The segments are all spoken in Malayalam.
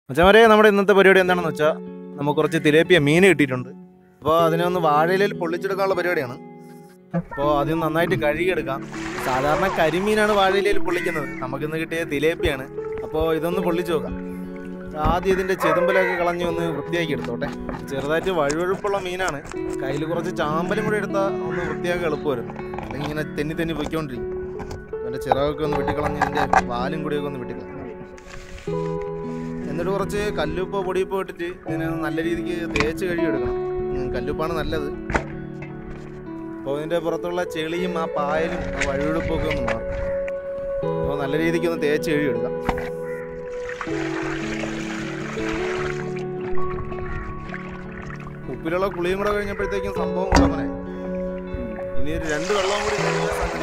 മച്ചമാരെ നമ്മുടെ ഇന്നത്തെ പരിപാടി എന്താണെന്ന് വെച്ചാൽ നമുക്ക് കുറച്ച് തിലേപ്പിയ മീൻ കിട്ടിയിട്ടുണ്ട് അപ്പോൾ അതിനെ ഒന്ന് വാഴയിലയിൽ പൊള്ളിച്ചെടുക്കാനുള്ള പരിപാടിയാണ് അപ്പോൾ ആദ്യം നന്നായിട്ട് കഴുകിയെടുക്കാം സാധാരണ കരിമീനാണ് വാഴയിലയിൽ പൊള്ളിക്കുന്നത് നമുക്കിന്ന് കിട്ടിയ തിലേപ്പിയാണ് അപ്പോൾ ഇതൊന്ന് പൊള്ളിച്ചു നോക്കാം ആദ്യം ഇതിൻ്റെ ചെതുമ്പലൊക്കെ കളഞ്ഞ് ഒന്ന് വൃത്തിയാക്കി എടുത്തോട്ടെ ചെറുതായിട്ട് വഴുവഴുപ്പുള്ള മീനാണ് കയ്യിൽ കുറച്ച് ചാമ്പലും കൂടി എടുത്താൽ ഒന്ന് വൃത്തിയാക്കി എളുപ്പമായിരുന്നു അല്ലെങ്കിൽ ഇങ്ങനെ തെന്നി തെന്നി പൊയ്ക്കൊണ്ടിരിക്കും അതിൻ്റെ ചിറകൊക്കെ ഒന്ന് വെട്ടിക്കളഞ്ഞ് ഇതിൻ്റെ വാലും കൂടിയൊക്കെ ഒന്ന് വെട്ടിക്കളഞ്ഞു എന്നിട്ട് കുറച്ച് കല്ലുപ്പ് പൊടിയുപ്പ് ഇട്ടിട്ട് ഇതിനെ ഒന്ന് നല്ല രീതിക്ക് തേച്ച് കഴുകിയെടുക്കണം ഉം, കല്ലുപ്പാണ് നല്ലത് അപ്പോൾ ഇതിൻ്റെ പുറത്തുള്ള ചെളിയും ആ പായലും ആ വഴുവഴുപ്പും ഒക്കെ ഒന്ന് മാറും അപ്പോൾ നല്ല രീതിക്ക് ഒന്ന് തേച്ച് കഴുകിയെടുക്കാം ഉപ്പിലുള്ള കുളിയും കൂടെ കഴിഞ്ഞപ്പോഴത്തേക്കും സംഭവം കുഴപ്പനായി ഇനി ഒരു രണ്ട് വെള്ളം കൂടി കഴിഞ്ഞാൽ സംഗതി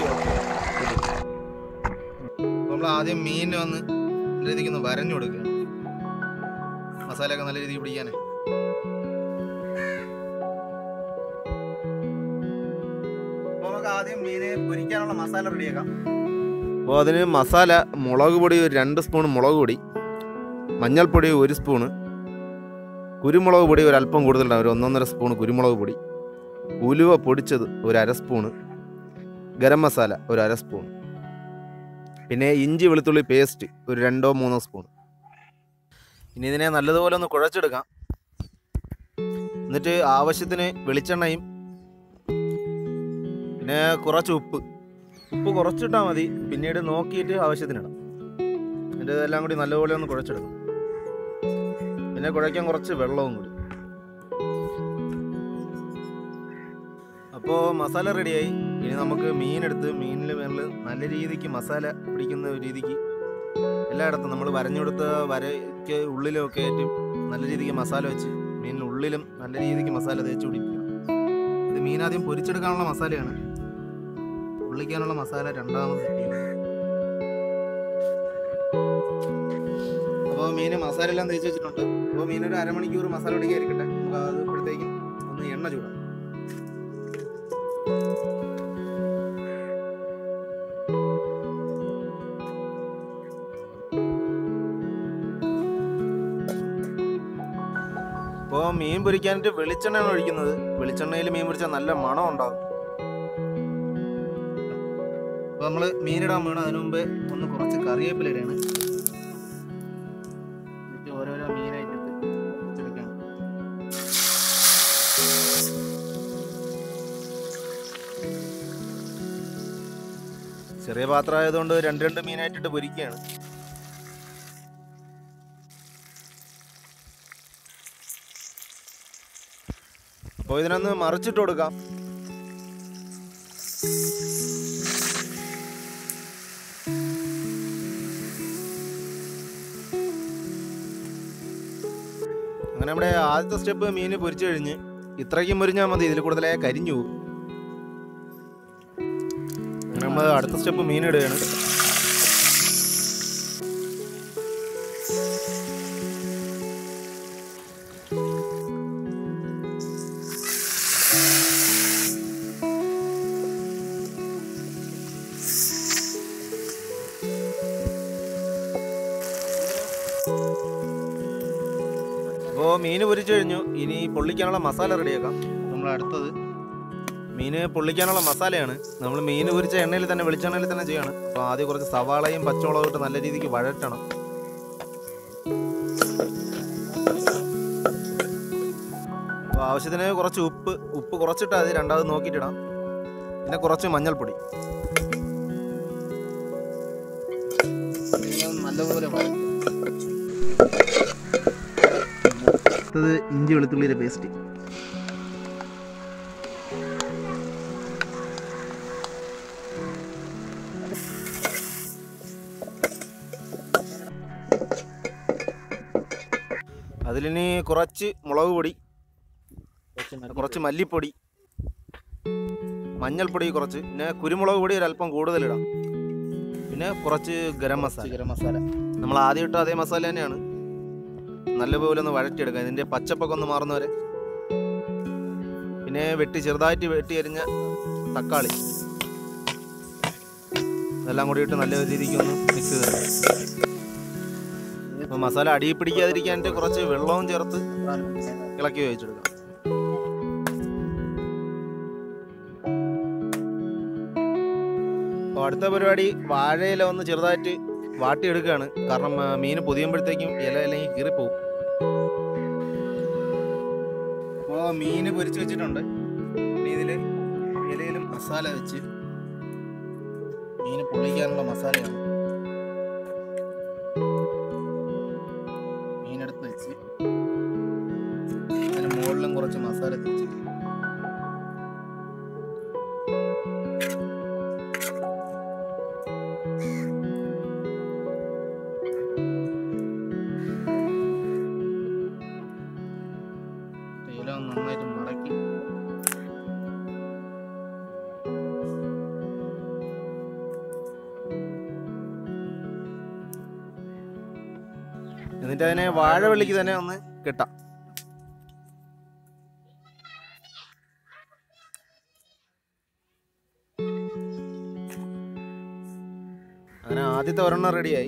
നമ്മൾ ആദ്യം മീനിന് വന്ന് നല്ല രീതിക്ക് ഒന്ന് വരഞ്ഞു കൊടുക്കുകയാണ് മസാലയൊക്കെ നല്ല രീതിക്ക് പിടിക്കാനേ അപ്പോൾ നമുക്ക് ആദ്യം മീന് പൊരിക്കാനുള്ള മസാല റെഡിയാക്കാം അപ്പോൾ അതിന് മസാല മുളക് പൊടി ഒരു രണ്ട് സ്പൂൺ മുളക് പൊടി മഞ്ഞൾപ്പൊടി ഒരു സ്പൂണ് കുരുമുളക് പൊടി ഒരു അല്പം കൂടുതലുണ്ടാവും ഒരു ഒന്നൊന്നര സ്പൂൺ കുരുമുളക് പൊടി ഉലുവ പൊടിച്ചത് ഒരു അര സ്പൂണ് ഗരം മസാല ഒരു അര സ്പൂൺ പിന്നെ ഇഞ്ചി വെളുത്തുള്ളി പേസ്റ്റ് ഒരു രണ്ടോ മൂന്നോ സ്പൂൺ ഇനി ഇതിനെ നല്ലതുപോലെ ഒന്ന് കുഴച്ചെടുക്കാം എന്നിട്ട് ആവശ്യത്തിന് വെളിച്ചെണ്ണയും പിന്നെ കുറച്ച് ഉപ്പ് ഉപ്പ് കുറച്ചിട്ടാൽ മതി പിന്നീട് നോക്കിയിട്ട് ആവശ്യത്തിനിടാം എന്നിട്ട് ഇതെല്ലാം കൂടി നല്ലപോലെ ഒന്ന് കുഴച്ചെടുക്കാം പിന്നെ കുഴയ്ക്കാൻ കുറച്ച് വെള്ളവും കൂടി അപ്പോൾ മസാല റെഡിയായി ഇനി നമുക്ക് മീനെടുത്ത് മീനിൽ മേളിൽ നല്ല രീതിക്ക് മസാല പിടിക്കുന്ന ഒരു രീതിക്ക് എല്ലായിടത്തും നമ്മൾ വരഞ്ഞെടുത്ത വരയ്ക്ക് ഉള്ളിലും ഒക്കെ ആയിട്ട് നല്ല രീതിക്ക് മസാല വെച്ച് മീനിന് ഉള്ളിലും നല്ല രീതിക്ക് മസാല തേച്ച് പിടിക്കുക ഇത് മീൻ ആദ്യം പൊരിച്ചെടുക്കാനുള്ള മസാലയാണ് പൊള്ളിക്കാനുള്ള മസാല രണ്ടാമത് സെറ്റ് ചെയ്യും അപ്പോൾ മീൻ മസാല എല്ലാം തേച്ച് വെച്ചിട്ടുണ്ട് അപ്പോൾ മീനൊരു അരമണിക്കൂർ മസാല പിടിക്കാതിരിക്കട്ടെ നമുക്ക് അത് ഇപ്പോഴത്തേക്കും ഒന്ന് എണ്ണ ചൂടാം ഇപ്പോൾ മീൻ പൊരിക്കാനായിട്ട് വെളിച്ചെണ്ണയാണ് ഒഴിക്കുന്നത് വെളിച്ചെണ്ണയിൽ മീൻ പൊരിച്ചാൽ നല്ല മണം ഉണ്ടാകും അപ്പോൾ നമ്മൾ മീനിടാൻ വീണ് അതിനു മുമ്പ് ഒന്ന് കുറച്ച് കറിവേപ്പില ഇടയാണ് എന്നിട്ട് ഓരോരോ മീനായിട്ട് എടുക്കുകയാണ് ചെറിയ പാത്രം ആയതുകൊണ്ട് രണ്ട് രണ്ട് മീനായിട്ടിട്ട് പൊരിക്കുകയാണ് അപ്പോൾ ഇതിനൊന്ന് മറിച്ചിട്ട് കൊടുക്കാം അങ്ങനെ നമ്മുടെ ആദ്യത്തെ സ്റ്റെപ്പ് മീന് പൊരിച്ചു കഴിഞ്ഞ് ഇത്രയ്ക്കും പൊരിഞ്ഞാൽ മതി ഇതിൽ കൂടുതലായ കരിഞ്ഞു പോകും അങ്ങനെ നമ്മൾ അടുത്ത സ്റ്റെപ്പ് മീൻ ഇടുകയാണ് അപ്പോൾ മീൻ പൊരിച്ചു കഴിഞ്ഞു ഇനി പൊള്ളിക്കാനുള്ള മസാല റെഡിയാക്കാം നമ്മൾ അടുത്തത് മീൻ പൊള്ളിക്കാനുള്ള മസാലയാണ് നമ്മൾ മീൻ പൊരിച്ച എണ്ണയിൽ തന്നെ വെളിച്ചെണ്ണയിൽ തന്നെ ചെയ്യണം അപ്പോൾ ആദ്യം കുറച്ച് സവാളയും പച്ചമുളകും ഇട്ട് നല്ല രീതിക്ക് വഴറ്റണം അപ്പോൾ ആവശ്യത്തിന് കുറച്ച് ഉപ്പ് ഉപ്പ് കുറച്ചിട്ട് അത് രണ്ടാമത് നോക്കിയിട്ടിടാം പിന്നെ കുറച്ച് മഞ്ഞൾപ്പൊടി ഇതിനെ നല്ലപോലെ വഴറ്റുക അടുത്തത് ഇഞ്ചി വെളുത്തുള്ളിയുടെ പേസ്റ്റ് അതിലിനി കുറച്ച് മുളക് പൊടി കുറച്ച് മല്ലിപ്പൊടി മഞ്ഞൾപ്പൊടി കുറച്ച് പിന്നെ കുരുമുളക് പൊടി ഒരല്പം കൂടുതലിടാം പിന്നെ കുറച്ച് ഗരം മസാല ഗരം മസാല നമ്മൾ ആദ്യം ഇട്ട അതേ മസാല തന്നെയാണ് നല്ലപോലെ ഒന്ന് വഴറ്റിയെടുക്കുക ഇതിൻ്റെ പച്ചപ്പൊക്കെ ഒന്ന് മാറുന്നവരെ പിന്നെ വെട്ടി ചെറുതായിട്ട് വെട്ടി അരിഞ്ഞ തക്കാളി ഇതെല്ലാം കൂടി ഇട്ട് നല്ല രീതിക്ക് ഒന്ന് മിക്സ് ചെയ്ത് അപ്പോൾ മസാല അടിയിൽ പിടിക്കാതിരിക്കാനായിട്ട് കുറച്ച് വെള്ളവും ചേർത്ത് ഇളക്കി വേവിച്ചെടുക്കാം അപ്പോൾ അടുത്ത പരിപാടി വാഴയില ഒന്ന് ചെറുതായിട്ട് വാട്ടിയെടുക്കുകയാണ് കാരണം ആ, മീൻ പൊതിയുമ്പോഴത്തേക്കും ഇല അല്ലെങ്കിൽ കീറിപ്പോവും അപ്പോൾ മീൻ പൊരിച്ച് വെച്ചിട്ടുണ്ട് ഇനി ഇതിൽ ഇലയിലും മസാല വെച്ച് മീൻ പൊള്ളിക്കാനുള്ള മസാലയാണ് മീനെടുത്ത് വെച്ച് അതിന് മുകളിലും കുറച്ച് മസാല തേച്ച് ഇല ഒന്ന് നന്നായിട്ട് മടക്കി എന്നിട്ട് അതിനെ വാഴവള്ളിക്ക് തന്നെ ഒന്ന് കെട്ടാം അങ്ങനെ ആദ്യത്തെ ഒരെണ്ണം റെഡിയായി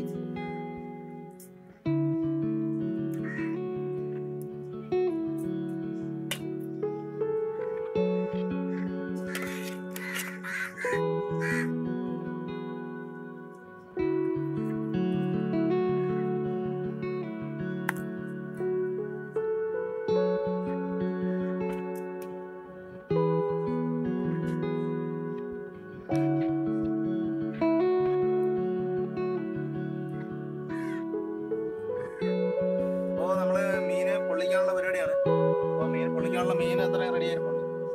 അപ്പോൾ നമ്മള് മീന് പൊള്ളിക്കാനുള്ള പരിപാടിയാണ് അപ്പോൾ മീൻ പൊള്ളിക്കാനുള്ള മീൻ എത്രയും റെഡി ആയിട്ടുണ്ട്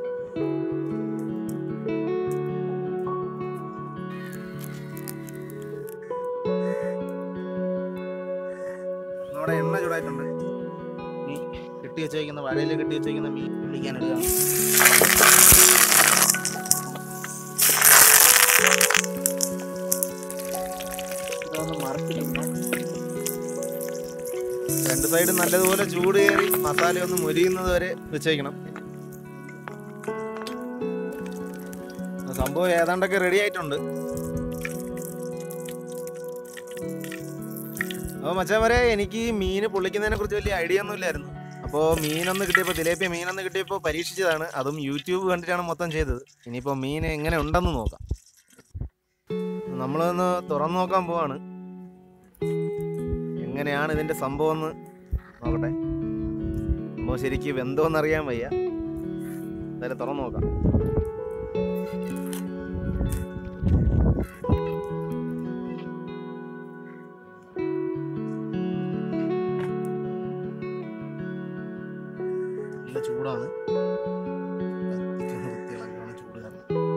നമ്മുടെ എണ്ണ ചൂടായിട്ടുണ്ട് ഈ കെട്ടി വെച്ചേക്കുന്ന വലയിൽ കെട്ടി വെച്ചേക്കുന്ന മീൻ പൊള്ളിക്കാൻ എടുക്കുകയാണ് ഇതൊന്ന് മറച്ചിട്ടുണ്ട് രണ്ട് സൈഡും നല്ലതുപോലെ ചൂട് കയറി മസാല ഒന്ന് മുരിയുന്നത് വരെ വെച്ചേക്കണം സംഭവം ഏതാണ്ടൊക്കെ റെഡി ആയിട്ടുണ്ട് അപ്പോൾ മച്ചാൻ എനിക്ക് ഈ മീൻ പൊള്ളിക്കുന്നതിനെ കുറിച്ച് വലിയ ഐഡിയ ഒന്നും ഇല്ലായിരുന്നു അപ്പോൾ മീനൊന്ന് കിട്ടിയപ്പോൾ തിലേപ്പിയ മീനൊന്ന് കിട്ടിയപ്പോൾ പരീക്ഷിച്ചതാണ് അതും യൂട്യൂബ് കണ്ടിട്ടാണ് മൊത്തം ചെയ്തത് ഇനിയിപ്പോൾ മീൻ എങ്ങനെ ഉണ്ടെന്ന് നോക്കാം നമ്മളൊന്ന് തുറന്നു നോക്കാൻ പോവാണ് എങ്ങനെയാണ് ഇതിന്റെ സംഭവം എന്ന് നോക്കട്ടെ സംഭവം ശരിക്ക് വെന്തോന്ന് അറിയാൻ വയ്യ എന്തായാലും തുറന്നു നോക്കാം നല്ല ചൂടാണ് കത്തിക്കുന്ന വൃത്തിയിളക്കാണ് ചൂട് കാരണം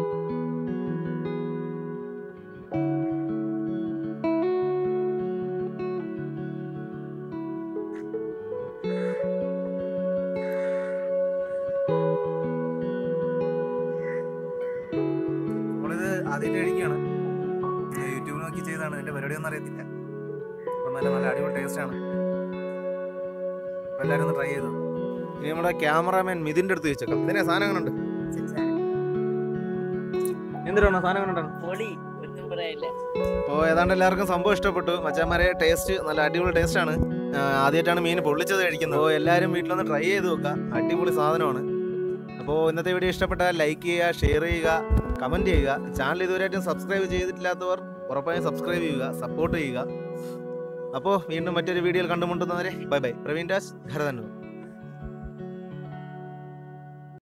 നമ്മളിത് ആദ്യമായിട്ട് കഴിക്കുകയാണ് ഇത് യൂട്യൂബിൽ നോക്കി ചെയ്തതാണ് ഇതിന്റെ പരിപാടി ഒന്നും അറിയത്തില്ല അപ്പം നല്ല നല്ല അടിപൊളി ടേസ്റ്റ് ആണ് എല്ലാവരും ഒന്ന് ട്രൈ ചെയ്തു ഇനി നമ്മുടെ ക്യാമറാമാൻ മിതിന്റെ അടുത്ത് ചോദിച്ചേക്കാം ഇതിനെ സാധനം എങ്ങനെ ഉണ്ട് എന്തിനാണ് സാധനം എങ്ങനെ ഉണ്ടായിരുന്നു പൊളി ഒന്നും പറയില്ല അപ്പോൾ ഏതാണ്ട് എല്ലാവർക്കും സംഭവം ഇഷ്ടപ്പെട്ടു മച്ചാന്മാരെ ടേസ്റ്റ് നല്ല അടിപൊളി ടേസ്റ്റ് ആണ് ആദ്യമായിട്ടാണ് മീൻ പൊള്ളിച്ചത് കഴിക്കുന്നത് അപ്പോൾ എല്ലാവരും വീട്ടിലൊന്ന് ട്രൈ ചെയ്ത് നോക്കുക അടിപൊളി സാധനമാണ് അപ്പോൾ ഇന്നത്തെ വീഡിയോ ഇഷ്ടപ്പെട്ടാൽ ലൈക്ക് ചെയ്യുക ഷെയർ ചെയ്യുക കമൻറ്റ് ചെയ്യുക ചാനൽ ഇതുവരെയായിട്ടും സബ്സ്ക്രൈബ് ചെയ്തിട്ടില്ലാത്തവർ ഉറപ്പായും സബ്സ്ക്രൈബ് ചെയ്യുക സപ്പോർട്ട് ചെയ്യുക അപ്പോൾ വീണ്ടും മറ്റൊരു വീഡിയോയിൽ കണ്ടുമുട്ടുന്നവരെ ബൈ ബൈ പ്രവീൺ രാജ് ഖരതന്നൂർ